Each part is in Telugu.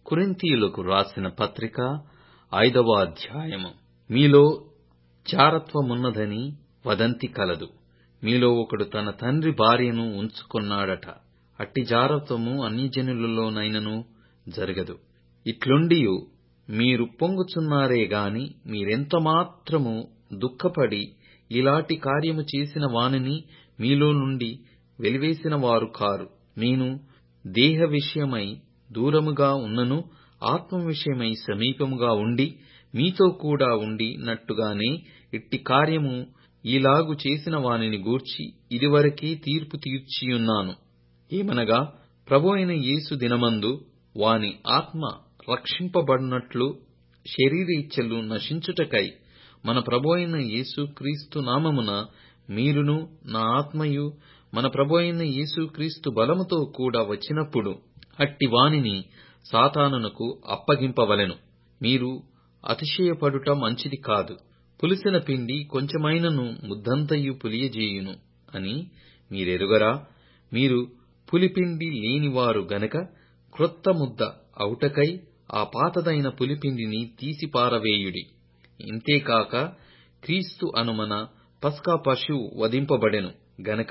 కొరింథీయులకు రాసిన పత్రిక ఐదవ అధ్యాయము మీలో జారత్వమున్నదని వదంతి కలదు మీలో ఒకడు తన తండ్రి భార్యను ఉంచుకొన్నాడట అట్టి జారత్వము అన్యజనులలోనైనను జరగదు ఇట్లుండియు మీరు పొంగుచున్నారే గాని మీరెంతమాత్రము దుఃఖపడి ఇలాటి కార్యము చేసిన వానిని మీలో నుండి వెలివేసిన వారు కారు నేను దేహ విషయమై దూరముగా ఉన్నను ఆత్మ విషయమై సమీపముగా ఉండి మీతో కూడా ఉండి నట్టుగానే ఇట్టి కార్యము ఈలాగు చేసిన వానిని గూర్చి ఇదివరకే తీర్పు తీర్చియున్నాను ఏమనగా ప్రభువైన యేసు దినమందు వాని ఆత్మ రక్షింపబడునట్లు శరీరేచ్ఛలు నశించుటకై మన ప్రభువైన యేసు క్రీస్తు నామమున మీరును నా ఆత్మయు మన ప్రభువైన యేసు క్రీస్తు బలముతో కూడా వచ్చినప్పుడు అట్టి వానిని సాతానునకు అప్పగింపవలెను మీరు అతిశయపడుట మంచిది కాదు పులిసిన పిండి కొంచెమైనను ముద్దంతయు పులియజేయును అని మీరెరుగరా మీరు పులిపిండి లేనివారు గనక క్రొత్త ముద్ద అవుటకై ఆ పాతదైన పులిపిండిని తీసిపారవేయుడి ఇంతేకాక క్రీస్తు అను మన పస్కా పశువు వధింపబడెను గనక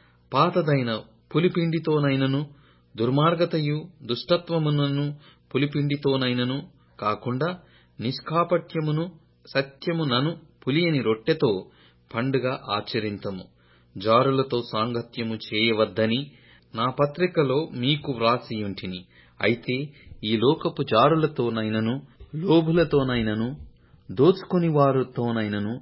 పాతదైన పులిపిండితోనైనను దుర్మార్గతయు దుష్టత్వమునను పులిపిండితోనైనను కాకుండా నిష్కాపట్యమును సత్యమునను పులియని రొట్టెతో పండుగ ఆచరింతము జారులతో సాంగత్యము చేయవద్దని నా పత్రికలో మీకు వ్రాసియుంటిని అయితే ఈ లోకపు జారులతోనైనను లోభులతోనైనను దోచుకుని వారితోనైనను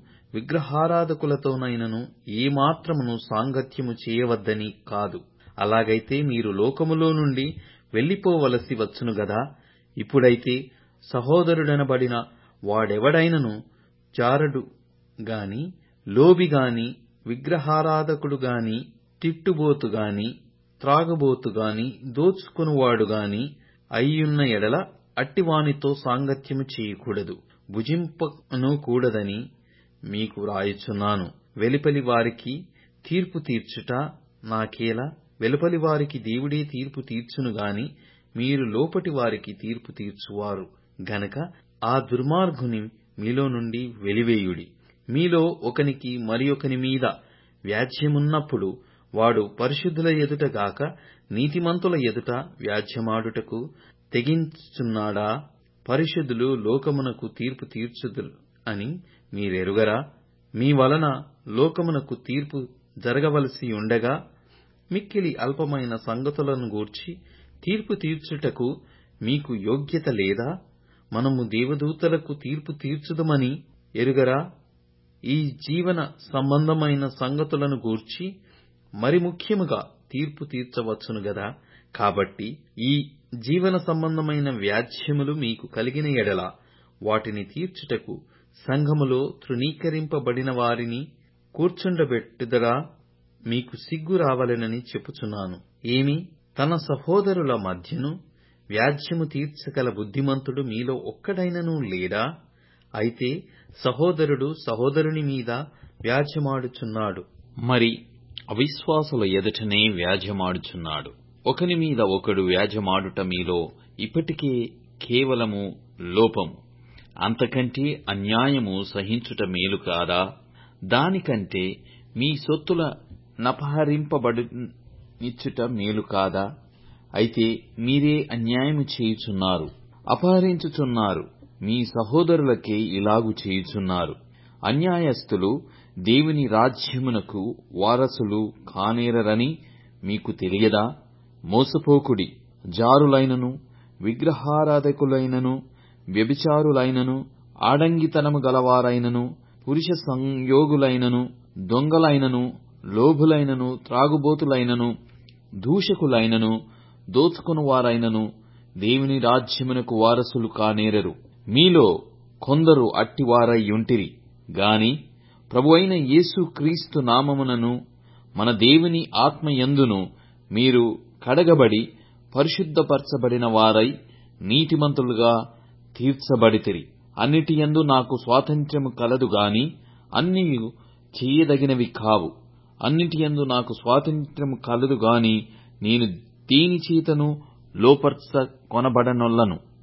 విగ్రహారాధకులతోనైనను ఏమాత్రమును సాంగత్యము చేయవద్దని కాదు అలాగైతే మీరు లోకములో నుండి వెళ్ళిపోవలసి వచ్చును గదా ఇప్పుడైతే సహోదరుడనబడిన వాడెవడైనను జారడు గాని లోబి గాని విగ్రహారాధకుడు గాని తిట్టుబోతు గాని త్రాగుబోతు గాని దోచుకొనువాడు గాని అయ్యున్న ఎడల అట్టివానితో సాంగత్యము చేయకూడదు భుజింపను కూడదని మీకు వ్రాయుచున్నాను వెలుపలి వారికి తీర్పు తీర్చుట నాకేలా వెలుపలి వారికి దేవుడే తీర్పు తీర్చును గాని మీరు లోపటి వారికి తీర్పు తీర్చువారు గనక ఆ దుర్మార్గుని మీలో నుండి వెలివేయుడి మీలో ఒకనికి మరి ఒకని మీద వ్యాజ్యమున్నప్పుడు వాడు పరిశుద్ధుల ఎదుట గాక నీతిమంతుల ఎదుట వ్యాజ్యమాడుటకు తెగించుచున్నాడా పరిశుద్ధులు లోకమునకు తీర్పు తీర్చుదురు అని మీరెరుగరా మీ వలన లోకమునకు తీర్పు జరగవలసి ఉండగా మిక్కిలి అల్పమైన సంగతులను గూర్చి తీర్పు తీర్చుటకు మీకు యోగ్యత లేదా మనము దేవదూతలకు తీర్పు తీర్చుదమని ఎరుగరా ఈ జీవన సంబంధమైన సంగతులను గూర్చి మరి ముఖ్యముగా తీర్పు తీర్చవచ్చును గదా కాబట్టి ఈ జీవన సంబంధమైన వ్యాజ్యములు మీకు కలిగిన ఎడల వాటిని తీర్చుటకు సంఘములో తృణీకరింపబడిన వారిని కూర్చుండబెట్టుదరా మీకు సిగ్గు రావలెనని చెప్పుచున్నాను ఏమి తన సహోదరుల మధ్యను వ్యాజ్యము తీర్చగల బుద్ధిమంతుడు మీలో ఒక్కడైనను లేడా అయితే సహోదరుడు సహోదరుని మీద వ్యాజ్యమాడుచున్నాడు మరి అవిశ్వాసుల ఎదుటనే వ్యాజ్యమాడుచున్నాడు ఒకని మీద ఒకడు వ్యాజ్యమాడుట మీలో ఇప్పటికే కేవలము లోపము అంతకంటే అన్యాయము సహించుట మేలు కాదా దానికంటే మీ సొత్తుల నపహరింపబడినిచ్చుట మేలు కాదా అయితే మీరే అన్యాయము చేయుచున్నారు అపహరించుచున్నారు మీ సహోదరులకే ఇలాగు చేయుచున్నారు అన్యాయస్థులు దేవుని రాజ్యమునకు వారసులు కానేరరని మీకు తెలియదా మోసపోకుడి జారులైనను విగ్రహారాధకులైనను వ్యభిచారులైనను ఆడంగితనము గలవారైనను పురుష సంయోగులైనను దొంగలైనను లోభులైనను త్రాగుబోతులైనను దూషకులైనను దోచుకొనువారైనను దేవుని రాజ్యమునకు వారసులు కానేరరు మీలో కొందరు అట్టివారయ్యుంటిరి గాని ప్రభువైన యేసు క్రీస్తు నామమునను మన దేవుని ఆత్మయందును మీరు కడగబడి పరిశుద్ధపరచబడిన వారై నీతిమంతులుగా తీర్చబడితిరి అన్నిటియందు నాకు స్వాతంత్ర్యము కలదు గాని అన్నియు చేయదగినవి కావు అన్నిటియందు నాకు స్వాతంత్ర్యము కలదు గాని నేను దేని చేతను లోపర్చ కొనబడనొల్లను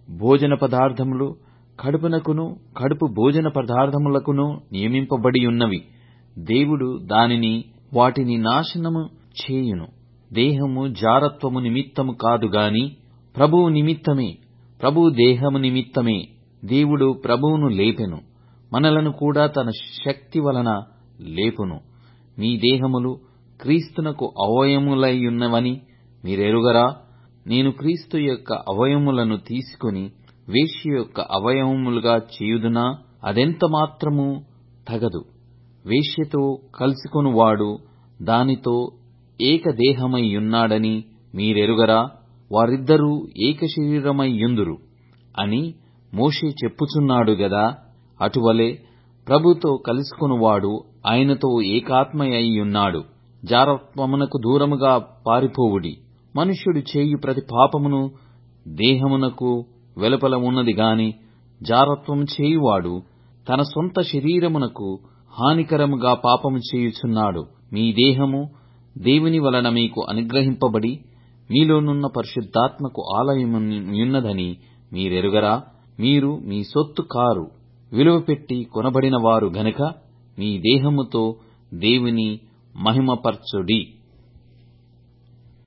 భోజన పదార్థములు కడుపునకును కడుపు భోజన పదార్థములకును నియమింపబడి ఉన్నవి దేవుడు దానిని వాటిని నాశనము చేయును దేహము జారత్వము నిమిత్తము కాదు గాని ప్రభువు నిమిత్తమే ప్రభువు దేహము నిమిత్తమే దేవుడు ప్రభువును లేపెను మనలను కూడా తన శక్తి వలన లేపును మీ దేహములు క్రీస్తునకు అవయములైయున్నవని మీరెరుగరా నేను క్రీస్తు యొక్క అవయములను తీసుకుని వేశ్య యొక్క అవయవములుగా చేయుదునా అదెంత మాత్రము తగదు వేశ్యతో కలుసుకొనువాడు దానితో ఏకదేహమైయున్నాడని మీరెరుగరా వారిద్దరూ ఏక శరీరమైయుందురు అని మోషే చెప్పుచున్నాడు గదా అటువలే ప్రభుతో కలుసుకొనువాడు ఆయనతో ఏకాత్మయైయున్నాడు జారత్వమునకు దూరముగా పారిపోవుడి మనుష్యుడు చేయు ప్రతి పాపమును దేహమునకు వెలుపల ఉన్నది గాని జారత్వము చేయువాడు తన సొంత శరీరమునకు హానికరముగా పాపము చేయుచున్నాడు మీ దేహము దేవుని వలన మీకు అనుగ్రహింపబడి మీలోనున్న పరిశుద్ధాత్మకు ఆలయమున్నదని మీరెరుగరా మీరు మీ సొత్తు కారు విలువ పెట్టి కొనబడిన వారు గనుక మీ దేహముతో దేవుని మహిమపరచుడి